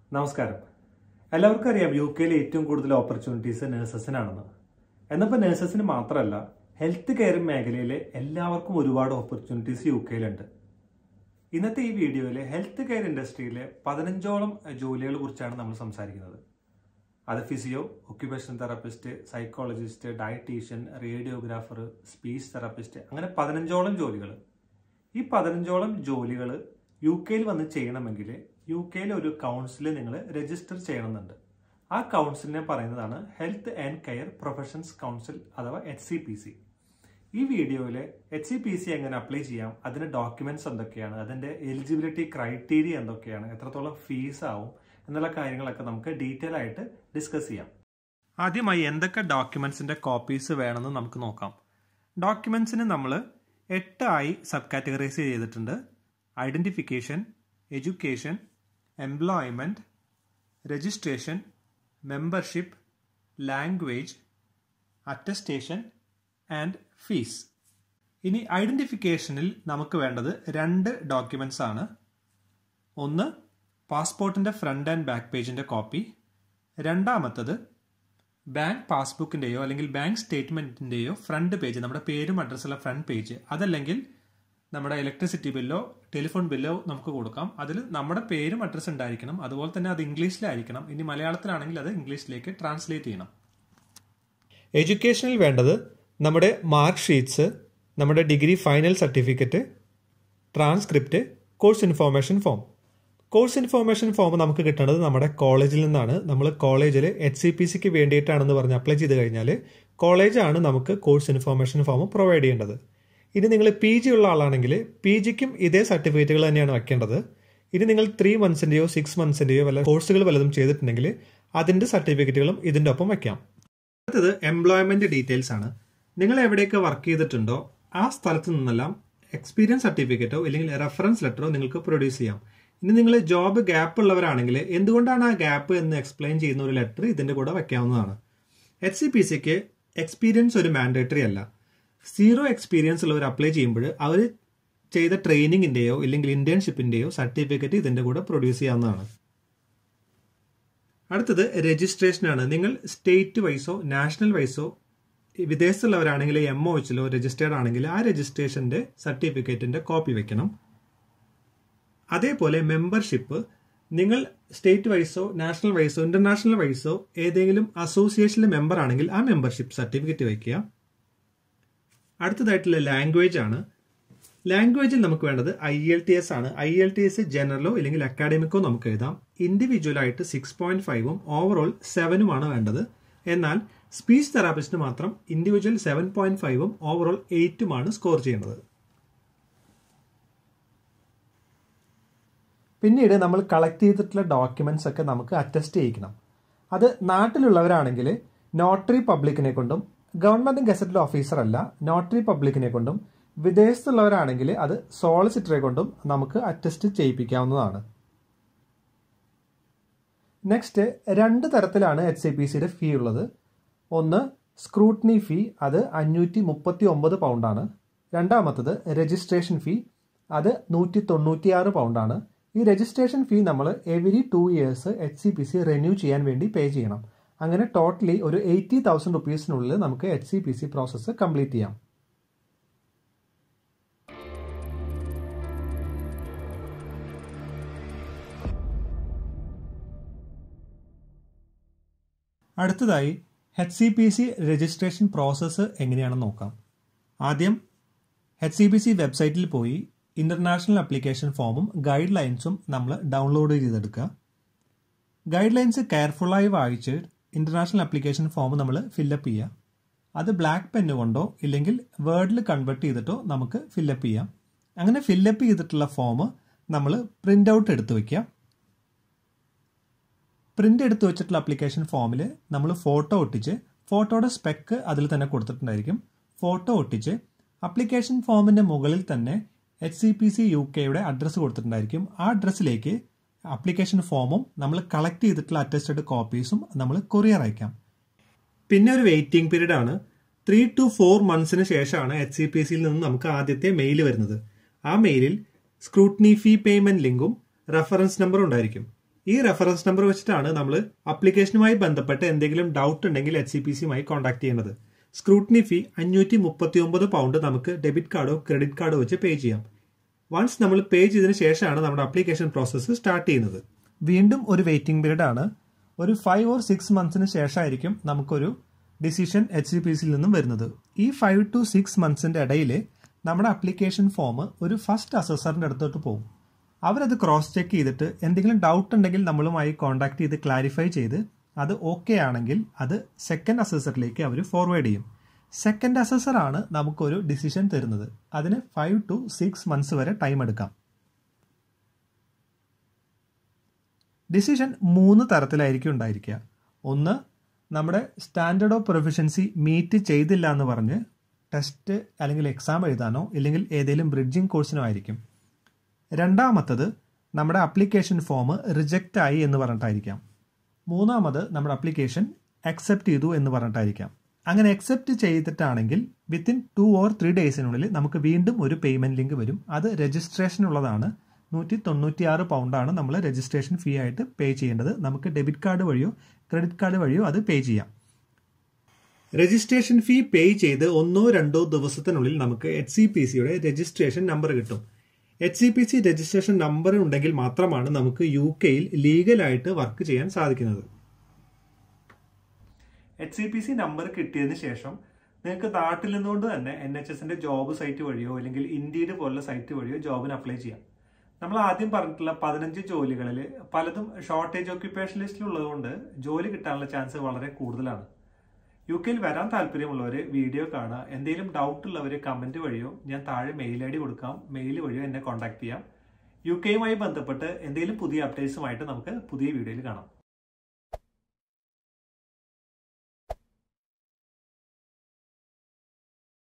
നമസ്കാരം എല്ലാവർക്കും അറിയാം യു കെയിൽ ഏറ്റവും കൂടുതൽ ഓപ്പർച്യൂണിറ്റീസ് നഴ്സസിനാണെന്ന് എന്നപ്പോൾ നഴ്സസിന് മാത്രമല്ല ഹെൽത്ത് കെയർ മേഖലയിലെ എല്ലാവർക്കും ഒരുപാട് ഓപ്പർച്യൂണിറ്റീസ് യു കെയിലുണ്ട് ഇന്നത്തെ ഈ വീഡിയോയിൽ ഹെൽത്ത് കെയർ ഇൻഡസ്ട്രിയിലെ പതിനഞ്ചോളം ജോലികളെ കുറിച്ചാണ് നമ്മൾ സംസാരിക്കുന്നത് അത് physio occupation therapist psychologist dietician radiographer speech therapist അങ്ങനെ പതിനഞ്ചോളം ജോലികൾ ഈ പതിനഞ്ചോളം ജോലികൾ യു കെയിൽ വന്ന് ചെയ്യണമെങ്കിൽ യു കെയിൽ ഒരു കൗൺസിൽ നിങ്ങൾ രജിസ്റ്റർ ചെയ്യണമെന്നുണ്ട് ആ കൗൺസിലിനെ പറയുന്നതാണ് health and care professions council അഥവാ എച്ച് സി പി സി ഈ വീഡിയോയിൽ എച്ച് സി പി സി എങ്ങനെ അപ്ലൈ ചെയ്യാം അതിന്റെ ഡോക്യുമെന്റ്സ് എന്തൊക്കെയാണ് അതിന്റെ എലിജിബിലിറ്റി ക്രൈറ്റീരിയ എന്തൊക്കെയാണ് എത്രത്തോളം ഫീസ് ആവും എന്നുള്ള കാര്യങ്ങളൊക്കെ നമുക്ക് ഡീറ്റെയിൽ ആയിട്ട് ഡിസ്കസ് ചെയ്യാം ആദ്യമായി എന്തൊക്കെ ഡോക്യുമെന്റ്സിന്റെ കോപ്പീസ് വേണമെന്ന് നമുക്ക് നോക്കാം ഡോക്യുമെന്റ്സിന് നമ്മൾ എട്ടായി സബ് കാറ്റഗറൈസ് ചെയ്തിട്ടുണ്ട് identification education employment registration membership language attestation and fees ഇനി ഐഡന്റിഫിക്കേഷനിൽ നമുക്ക് വേണ്ടത് രണ്ട് ഡോക്യുമെന്റ്സ് ആണ് ഒന്ന് പാസ്പോർട്ടിന്റെ ഫ്രണ്ട് ആൻഡ് ബാക്ക് പേജിന്റെ കോപ്പി രണ്ടാമത്തത് ബാങ്ക് പാസ്ബുക്കിന്റെയോ അല്ലെങ്കിൽ ബാങ്ക് സ്റ്റേറ്റ്മെന്റിന്റെയോ ഫ്രണ്ട് പേജ് നമ്മുടെ പേരും അഡ്രസ്സുള്ള ഫ്രണ്ട് പേജ് അതല്ലെങ്കിൽ നമ്മുടെ ഇലക്ട്രിസിറ്റി ബില്ലോ ടെലിഫോൺ ബില്ലോ നമുക്ക് കൊടുക്കാം അതിൽ നമ്മുടെ പേരും അഡ്രസ്സ് ഉണ്ടായിരിക്കണം അതുപോലെ തന്നെ അത് ഇംഗ്ലീഷിലായിരിക്കണം ഇനി മലയാളത്തിലാണെങ്കിൽ അത് ഇംഗ്ലീഷിലേക്ക് ട്രാൻസ്ലേറ്റ് ചെയ്യണം എഡ്യൂക്കേഷനിൽ വേണ്ടത് നമ്മുടെ മാർക്ക് ഷീറ്റ്സ് നമ്മുടെ degree final certificate transcript course information form course information form നമുക്ക് കിട്ടുന്നത് നമ്മുടെ കോളേജിൽ നിന്നാണ് നമ്മൾ കോളേജിൽ എച്ച് സി പി സിക്ക് വേണ്ടിയിട്ടാണെന്ന് പറഞ്ഞ് അപ്ലൈ ചെയ്ത് കഴിഞ്ഞാൽ കോളേജാണ് നമുക്ക് കോഴ്സ് ഇൻഫോർമേഷൻ ഫോം പ്രൊവൈഡ് ചെയ്യേണ്ടത് ഇനി നിങ്ങൾ പി ജി ഉള്ള ആളാണെങ്കിൽ പി ജിക്കും ഇതേ സർട്ടിഫിക്കറ്റുകൾ തന്നെയാണ് വെക്കേണ്ടത് ഇനി നിങ്ങൾ ത്രീ മന്ത്സിൻ്റെയോ സിക്സ് മന്ത്സിൻ്റെയോ വല്ല കോഴ്സുകൾ വല്ലതും ചെയ്തിട്ടുണ്ടെങ്കിൽ അതിൻ്റെ സർട്ടിഫിക്കറ്റുകളും ഇതിൻ്റെ ഒപ്പം വെക്കാം അടുത്തത് എംപ്ലോയ്മെന്റ് ഡീറ്റെയിൽസ് ആണ് നിങ്ങൾ എവിടെയൊക്കെ വർക്ക് ചെയ്തിട്ടുണ്ടോ ആ സ്ഥലത്ത് നിന്നെല്ലാം എക്സ്പീരിയൻസ് സർട്ടിഫിക്കറ്റോ അല്ലെങ്കിൽ റെഫറൻസ് ലെറ്ററോ നിങ്ങൾക്ക് പ്രൊഡ്യൂസ് ചെയ്യാം ഇനി നിങ്ങൾ ജോബ് ഗ്യാപ്പ് ഉള്ളവരാണെങ്കിൽ എന്തുകൊണ്ടാണ് ആ ഗ്യാപ്പ് എന്ന് എക്സ്പ്ലെയിൻ ചെയ്യുന്ന ഒരു ലെറ്റർ ഇതിന്റെ കൂടെ വെക്കാവുന്നതാണ് എച്ച് സി പി സിക്ക് എക്സ്പീരിയൻസ് ഒരു മാൻഡേറ്ററി അല്ല സീറോ എക്സ്പീരിയൻസ് ഉള്ളവർ അപ്ലൈ ചെയ്യുമ്പോൾ അവർ ചെയ്ത ട്രെയിനിങ്ങിന്റെയോ ഇല്ലെങ്കിൽ ഇന്റേൺഷിപ്പിന്റെയോ സർട്ടിഫിക്കറ്റ് ഇതിന്റെ കൂടെ പ്രൊഡ്യൂസ് ചെയ്യാവുന്നതാണ് അടുത്തത് രജിസ്ട്രേഷനാണ് നിങ്ങൾ സ്റ്റേറ്റ് വൈസോ നാഷണൽ വൈസോ വിദേശത്തുള്ളവരാണെങ്കിൽ എം ഒ എച്ചിലോ രജിസ്റ്റേർഡ് ആണെങ്കിൽ ആ രജിസ്ട്രേഷന്റെ സർട്ടിഫിക്കറ്റിന്റെ കോപ്പി വെക്കണം അതേപോലെ മെമ്പർഷിപ്പ് നിങ്ങൾ സ്റ്റേറ്റ് വൈസോ നാഷണൽ വൈസോ ഇന്റർനാഷണൽ വൈസോ ഏതെങ്കിലും അസോസിയേഷനിലെ മെമ്പർ ആണെങ്കിൽ ആ മെമ്പർഷിപ്പ് സർട്ടിഫിക്കറ്റ് വയ്ക്കുക അടുത്തതായിട്ടുള്ള ലാംഗ്വേജ് ആണ് ലാംഗ്വേജിൽ നമുക്ക് വേണ്ടത് ഐ എൽ ടി എസ് ആണ് ഐ എൽ ടി എസ് ജനറലോ അല്ലെങ്കിൽ അക്കാഡമിക്കോ നമുക്ക് എഴുതാം ഇൻഡിവിജ്വൽ ആയിട്ട് സിക്സ് പോയിന്റ് ഫൈവും ഓവറോൾ സെവനുമാണ് വേണ്ടത് എന്നാൽ സ്പീച്ച് തെറാപ്പിസ്റ്റിന് മാത്രം ഇൻഡിവിജ്വൽ സെവൻ പോയിന്റ് ഫൈവും ഓവറോൾ എയ്റ്റുമാണ് സ്കോർ ചെയ്യേണ്ടത് പിന്നീട് നമ്മൾ കളക്ട് ചെയ്തിട്ടുള്ള ഡോക്യുമെന്റ്സ് ഒക്കെ നമുക്ക് അറ്റസ്റ്റ് ചെയ്യിക്കണം അത് നാട്ടിലുള്ളവരാണെങ്കിൽ നോട്ടറി പബ്ലിക്കിനെ കൊണ്ടും ഗവൺമെന്റ് ഗസറ്റഡ് ഓഫീസർ അല്ല നോട്ടറി പബ്ലിക്കിനെ കൊണ്ടും വിദേശത്തുള്ളവരാണെങ്കിൽ അത് സോളിസിറ്ററെ കൊണ്ടും നമുക്ക് അറ്റസ്റ്റ് ചെയ്യിപ്പിക്കാവുന്നതാണ് നെക്സ്റ്റ് രണ്ട് തരത്തിലാണ് എച്ച് സി പി സിയുടെ ഫീ ഉള്ളത് ഒന്ന് സ്ക്രൂട്ടനി ഫീ അത് അഞ്ഞൂറ്റി മുപ്പത്തി ഒമ്പത് പൗണ്ടാണ് രണ്ടാമത്തത് രജിസ്ട്രേഷൻ ഫീ അത് നൂറ്റി തൊണ്ണൂറ്റിയാറ് പൗണ്ടാണ് ഈ രജിസ്ട്രേഷൻ ഫീ നമ്മൾ every two years H C P C renew ചെയ്യാൻ വേണ്ടി പേ ചെയ്യണം അങ്ങനെ ടോട്ടലി ഒരു എയ്റ്റി തൗസൻഡ് റുപ്പീസിനുള്ളിൽ നമുക്ക് H C P C process complete ചെയ്യാം അടുത്തതായി H C P C registration process എങ്ങനെയാണെന്ന് നോക്കാം ആദ്യം എച്ച് സി പി സി വെബ്സൈറ്റിൽ പോയി ഇന്റർനാഷണൽ അപ്ലിക്കേഷൻ ഫോമും ഗൈഡ് ലൈൻസും നമ്മൾ ഡൗൺലോഡ് ചെയ്തെടുക്കുക ഗൈഡ് ലൈൻസ് കെയർഫുള്ളായി വായിച്ച് ഇന്റർനാഷണൽ അപ്ലിക്കേഷൻ ഫോം നമ്മൾ ഫില്ലപ്പ് ചെയ്യുക അത് ബ്ലാക്ക് പെന്ന് കൊണ്ടോ ഇല്ലെങ്കിൽ വേർഡിൽ കൺവേർട്ട് ചെയ്തിട്ടോ നമുക്ക് ഫില്ലപ്പ് ചെയ്യാം അങ്ങനെ ഫില്ലപ്പ് ചെയ്തിട്ടുള്ള ഫോം നമ്മൾ പ്രിൻ്റ് ഔട്ട് എടുത്ത് വയ്ക്കുക പ്രിന്റ് എടുത്ത് വെച്ചിട്ടുള്ള അപ്ലിക്കേഷൻ ഫോമിൽ നമ്മൾ ഫോട്ടോ ഒട്ടിച്ച് ഫോട്ടോയുടെ സ്പെക്ക് അതിൽ തന്നെ കൊടുത്തിട്ടുണ്ടായിരിക്കും ഫോട്ടോ ഒട്ടിച്ച് അപ്ലിക്കേഷൻ ഫോമിന്റെ മുകളിൽ തന്നെ H C P C U കെയുടെ അഡ്രസ്സ് കൊടുത്തിട്ടുണ്ടായിരിക്കും ആ അഡ്രസ്സിലേക്ക് അപ്ലിക്കേഷൻ ഫോമും നമ്മൾ കളക്ട് ചെയ്തിട്ടുള്ള അറ്റസ്റ്റഡ് കോപ്പീസും നമ്മൾ കൊറിയർ അയക്കാം പിന്നെ ഒരു വെയിറ്റിംഗ് പീരീഡ് ആണ് ത്രീ ടു ഫോർ മന്ത്സിന് ശേഷമാണ് എച്ച് സി പി സിയിൽ നിന്ന് നമുക്ക് ആദ്യത്തെ മെയിൽ വരുന്നത് ആ മെയിലിൽ സ്ക്രൂട്ട്നി ഫീ പേയ്മെന്റ് ലിങ്കും റെഫറൻസ് നമ്പറും ഉണ്ടായിരിക്കും ഈ റെഫറൻസ് നമ്പർ വെച്ചിട്ടാണ് നമ്മൾ അപ്ലിക്കേഷനുമായി ബന്ധപ്പെട്ട് എന്തെങ്കിലും ഡൗട്ട് ഉണ്ടെങ്കിൽ എച്ച് സി പി സിയുമായി കോൺടാക്ട് ചെയ്യേണ്ടത് സ്ക്രൂട്ടിനി ഫീ അഞ്ഞൂറ്റി മുപ്പത്തി ഒമ്പത് പൗണ്ട് നമുക്ക് ഡെബിറ്റ് കാർഡോ ക്രെഡിറ്റ് കാർഡോ വെച്ച് പേ ചെയ്യാം വൺസ് നമ്മൾ പേ ചെയ്തതിന് ശേഷമാണ് നമ്മുടെ അപ്ലിക്കേഷൻ പ്രോസസ്സ് സ്റ്റാർട്ട് ചെയ്യുന്നത് വീണ്ടും ഒരു വെയിറ്റിംഗ് പീരീഡ് ആണ് ഒരു ഫൈവ് ഓർ സിക്സ് മന്ത്സിന് ശേഷമായിരിക്കും നമുക്കൊരു ഡിസിഷൻ എച്ച് സി പി സിയിൽ നിന്നും വരുന്നത് ഈ ഫൈവ് ടു സിക്സ് മന്ത്സിന്റെ ഇടയിൽ നമ്മുടെ അപ്ലിക്കേഷൻ ഫോം ഒരു ഫസ്റ്റ് അസസറിന്റെ അടുത്തോട്ട് പോകും അവരത് ക്രോസ് ചെക്ക് ചെയ്തിട്ട് എന്തെങ്കിലും ഡൗട്ട് ഉണ്ടെങ്കിൽ നമ്മളുമായി കോൺടാക്ട് ചെയ്ത് ക്ലാരിഫൈ ചെയ്ത് അത് ഓക്കെ ആണെങ്കിൽ അത് സെക്കൻഡ് അസസറിലേക്ക് അവർ ഫോർവേഡ് ചെയ്യും സെക്കൻഡ് അസസറാണ് നമുക്കൊരു ഡിസിഷൻ തരുന്നത് അതിന് ഫൈവ് ടു സിക്സ് മന്ത്സ് വരെ ടൈം എടുക്കാം ഡിസിഷൻ മൂന്ന് തരത്തിലായിരിക്കും ഉണ്ടായിരിക്കുക ഒന്ന് നമ്മുടെ സ്റ്റാൻഡേർഡ് ഓഫ് പ്രൊഫഷൻസി മീറ്റ് ചെയ്തില്ല എന്ന് പറഞ്ഞ് ടെസ്റ്റ് അല്ലെങ്കിൽ എക്സാം എഴുതാനോ ഇല്ലെങ്കിൽ ഏതെങ്കിലും ബ്രിഡ്ജിങ് കോഴ്സിനോ ആയിരിക്കും രണ്ടാമത്തത് നമ്മുടെ അപ്ലിക്കേഷൻ ഫോം റിജക്റ്റ് ആയി എന്ന് പറഞ്ഞിട്ടായിരിക്കാം മൂന്നാമത് നമ്മുടെ അപ്ലിക്കേഷൻ അക്സെപ്റ്റ് ചെയ്തു എന്ന് പറഞ്ഞിട്ടായിരിക്കാം അങ്ങനെ അക്സെപ്റ്റ് ചെയ്തിട്ടാണെങ്കിൽ വിത്തിൻ ടു ഓർ ത്രീ ഡേയ്സിനുള്ളിൽ നമുക്ക് വീണ്ടും ഒരു പേയ്മെന്റ് ലിങ്ക് വരും അത് രജിസ്ട്രേഷനുള്ളതാണ് നൂറ്റി തൊണ്ണൂറ്റിയാറ് പൗണ്ടാണ് നമ്മൾ രജിസ്ട്രേഷൻ ഫീ ആയിട്ട് പേ ചെയ്യേണ്ടത് നമുക്ക് ഡെബിറ്റ് കാർഡ് വഴിയോ ക്രെഡിറ്റ് കാർഡ് വഴിയോ അത് പേ ചെയ്യാം രജിസ്ട്രേഷൻ ഫീ പേ ചെയ്ത് ഒന്നോ രണ്ടോ ദിവസത്തിനുള്ളിൽ നമുക്ക് എച്ച് സി പി സിയുടെ രജിസ്ട്രേഷൻ നമ്പർ കിട്ടും H C P C registration number ഉണ്ടെങ്കിൽ മാത്രമാണ് നമുക്ക് യു കെയിൽ ലീഗലായിട്ട് വർക്ക് ചെയ്യാൻ സാധിക്കുന്നത് H C P C number കിട്ടിയതിന് ശേഷം നിങ്ങൾക്ക് നാട്ടിൽ നിന്നുകൊണ്ട് തന്നെ എൻ എച്ച് എസിന്റെ ജോബ് സൈറ്റ് വഴിയോ അല്ലെങ്കിൽ ഇൻഡീഡ് പോലുള്ള സൈറ്റ് വഴിയോ ജോബിന് അപ്ലൈ ചെയ്യാം നമ്മൾ ആദ്യം പറഞ്ഞിട്ടുള്ള പതിനഞ്ച് ജോലികളിൽ പലതും ഷോർട്ടേജ് ഓക്യുപ്പേഷൻ ലിസ്റ്റിലുള്ളതുകൊണ്ട് ജോലി കിട്ടാനുള്ള ചാൻസ് വളരെ കൂടുതലാണ് യു കെയിൽ വരാൻ താല്പര്യമുള്ളവർ വീഡിയോ കാണുക എന്തെങ്കിലും ഡൗട്ട് ഉള്ളവർ കമന്റ് വഴിയോ ഞാൻ താഴെ മെയിൽ ഐ ഡി കൊടുക്കാം മെയിൽ വഴിയോ എന്നെ കോൺടാക്ട് ചെയ്യാം യു കെയുമായി ബന്ധപ്പെട്ട് എന്തെങ്കിലും പുതിയ അപ്ഡേറ്റ്സുമായിട്ട് നമുക്ക് പുതിയ വീഡിയോയിൽ കാണാം